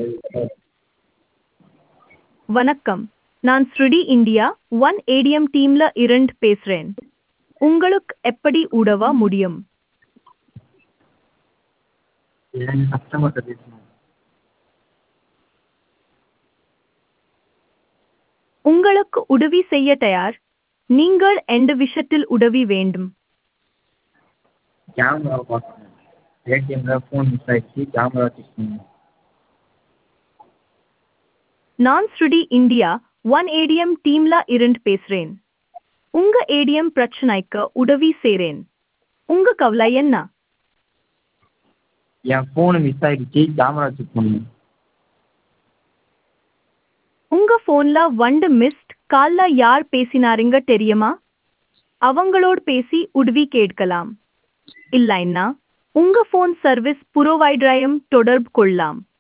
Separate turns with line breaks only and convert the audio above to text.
வணக்கம் நான் ஸ்ருடி இந்தியா ஒன் ஏடிஎம் டீம்ல இருந்து பேசுறேன் உங்களுக்கு எப்படி உதவ முடியும்
என் கஸ்டமர்கிட்ட பேசணும்
உங்களுக்கு உதவி செய்ய தயார் நீங்கள் எந்த விஷயத்தில் உதவி வேண்டும்
கேமரா பார்க்கணும் ஏடிஎம்மில் ஃபோன் மிஸ் ஆயிடுச்சு கேமரா செக் பண்ணணும்
நான் ஸ்ருடி இந்தியா ஒன் ஏடிஎம் டீம்ல இருந்து பேசுறேன் உங்க ஏடிஎம் பிரச்சனைக்கு உதவி செய்றேன் உங்க கவலை என்ன
என் ஃபோனு மிஸ் ஆயிடுச்சு கேமரா செக் பண்ணணும்
உங்க போன்ல வண்டு மிஸ்ட் கால்ல யார் பேசினாருங்க தெரியுமா அவங்களோட பேசி உதவி கேட்கலாம் இல்லைன்னா உங்க போன் சர்வீஸ் புரோவைடரையும் தொடர்பு கொள்ளலாம்